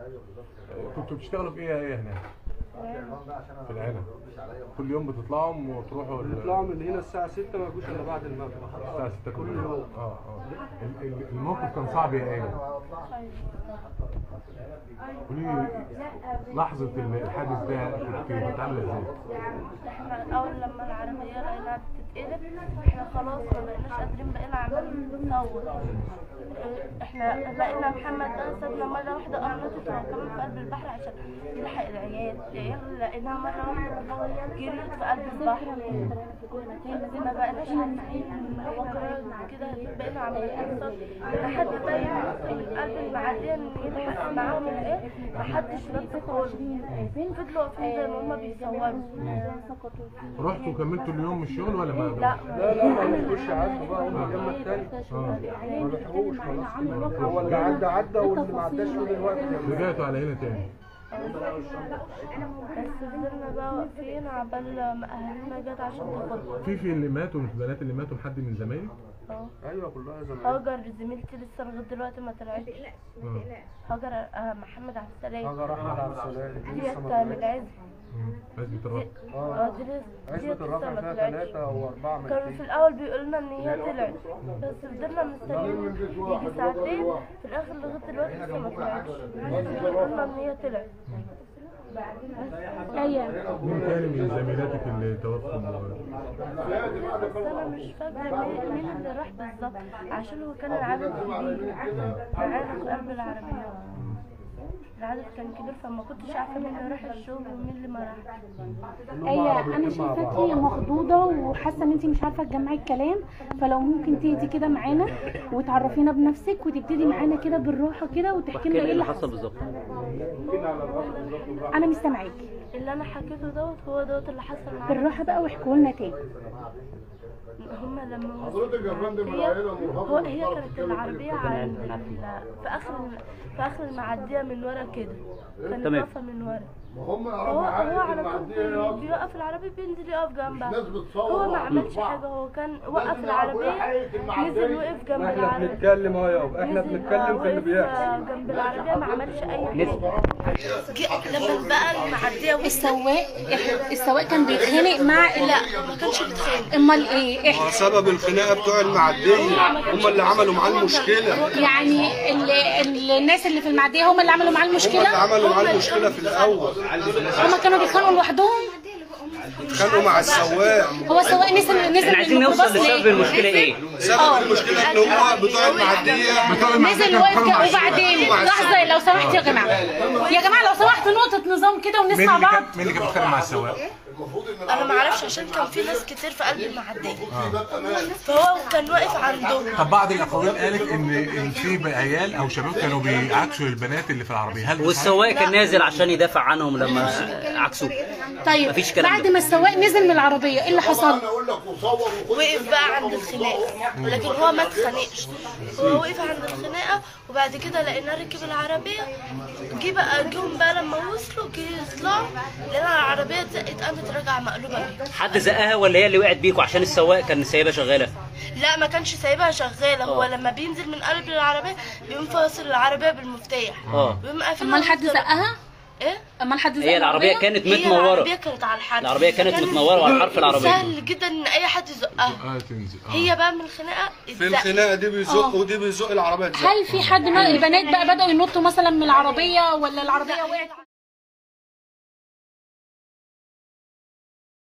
كنتوا بتشتغلوا في ايه ايه هناك في العنب كل يوم بتطلعوا وتروحوا ال- بيطلعوا من هنا الساعة 6 ما يجوش إلا بعد المغرب الساعة 6 كل يوم اه اه ال- ال- الموقف كان صعب يا ايه قولي لي لحظة الحادث ده كنت كنت عاملة ازاي؟ احنا الاول لما العربيه لقيناها بتتقلب احنا خلاص ما بقيناش قادرين بقينا عمالين نصور اه، احنا لقينا محمد ده سابنا مره واحده قرنطت هو كمان في قلب البحر عشان يلحق العيال العيال لقيناها مره واحده جريت في قلب البحر ما بقيناش عارفين هو قرر كده بقينا عمالين نصور لحد ما يوصل قلب المعديه ان يلحق معاهم العيال محدش رد خالص فضلوا واقفين زي ما هما بيصوروا رحتوا وكملتوا اليوم من الشغل ولا ما؟ لا لا لا ما لحقوش يعدوا بقى هم الجنة التاني اه ما لحقوش خلاص هو اللي عدى عدى واللي ما عداش فضل الوقت رجعتوا على هنا تاني بس فضلنا بقى واقفين عبال ما اهلنا جت عشان تاخدنا في في اللي ماتوا من البنات اللي ماتوا حد من زمايلك؟ اه ايوه كلها زمان هاجر زميلتي لسه لغايه دلوقتي ما طلعتش اه هاجر آه محمد عبد السلام هاجر احمد عبد السلام دي ديت لسه ما من طلعتش. العز مم. عزبة الرب اه دي لسه عزبة ديت لسه الرفع ما فيها طلعتش ثلاثة وأربعة كانوا في ميتين الاول بيقولوا لنا ان هي طلعت بس فضلنا مستنيين يجي ساعتين في الاخر لغايه دلوقتي لسه ما طلعتش بيقولوا لنا ان هي طلعت ايوه مين تاني من زميلاتك اللي توفوا؟ بس انا مش فاكره مين مين اللي راح بالظبط عشان هو كان العدد كبير معانا في قلب العربيه العدد كان كبير فما كنتش عارفه مين اللي راح الشغل ومين اللي ما راح ايوه انا شايفاكي مخضوضه وحاسه ان انت مش عارفه تجمعي الكلام فلو ممكن تهدي كده معانا وتعرفينا بنفسك وتبتدي معانا كده بالراحه كده وتحكي واحكي لنا لي ايه اللي اللي حصل حصل بالظبط انا مش سامعاكي اللي انا حكيته دوت هو دوت اللي حصل معايا بالراحه بقى واحكوا لنا تاني هما لما حضرتك يا فندم هو هي كانت العربيه على ال- في اخر في اخر المعديه من ورا كده كانت تمام. واقفه من ورا هو هو على طول بي- بيوقف العربيه بينزل يقف جنبها هو ما عملش حاجه هو كان وقف العربيه نزل وقف جنب احنا العربيه بنتكلم اهو يابا احنا نزل، بنتكلم في اللي وقف بيحصل جنب العربيه ما عملش اي حاجه لما بقى المعديه وصلت السواق السواق كان بيتخانق مع لا ما كانش بيتخانق امال ايه احنا سبب الخناقه بتوع المعديه هم اللي عملوا معاه المشكله يعني ال ال الناس اللي في المعديه هم اللي عملوا معاه هم اللي المشكله عملوا معاه المشكله في الاول هم كانوا بيتخانقوا لوحدهم اتخانقوا مع السواق هو السواق نزل نزل احنا عايزين من نوصل الميكروباص لسبب ليه؟ المشكله ايه سبب المشكله ان هم بتوع المعديه بتوع المعدية نزل كانوا وقف بيتخانقوا مع وبعدين مع لحظه لو سمحت يا جماعه يا جماعه لو سمحت نقطه نظام كده مين ونسمع اللي بعض كان مين اللي كان بيتخانق مع السواق؟ انا ما اعرفش عشان كان في ناس كتير في قلب المعديه فهو كان واقف عندهم طب بعض الاقاويل قالت ان ان في عيال او شباب كانوا بيعكسوا البنات اللي في العربيه هل ده صحيح؟ والسواق كان نازل عشان يدافع عنهم لما عكسوه طيب مفيش كلام بعد ده. ما السواق نزل من العربيه ايه اللي حصل وقف بقى عند الخناقه لكن هو ما اتخانقش هو وقف عند الخناقه وبعد كده لقيناه ركب العربيه جه بقى جم بقى لما وصلوا جه يطلعوا لقينا العربيه اتزقت قامت راجعه مقلوبه بيه. حد زقها ولا هي اللي وقعت بيكوا عشان السواق كان سايبها شغاله لا ما كانش سايبها شغاله هو آه. لما بينزل من قلب العربيه بيقوم فاصل العربيه بالمفتاح اه بيقوم قافلها امال حد ويفضل- زقها ايه امال حد زق هي العربيه كانت هي العربيه متنوره كانت على الحرف العربية كانت كان متنورة وعلى حرف العربية. سهل جدا ان اي حد يزقها اه تنزل اه هي بقى من الخناقه في اتزقت. الخناقه دي بيزق ودي بيزق العربيه تزق هل في حد ما البنات بقى بدأوا ينطوا مثلا من العربيه ولا العربيه وقعت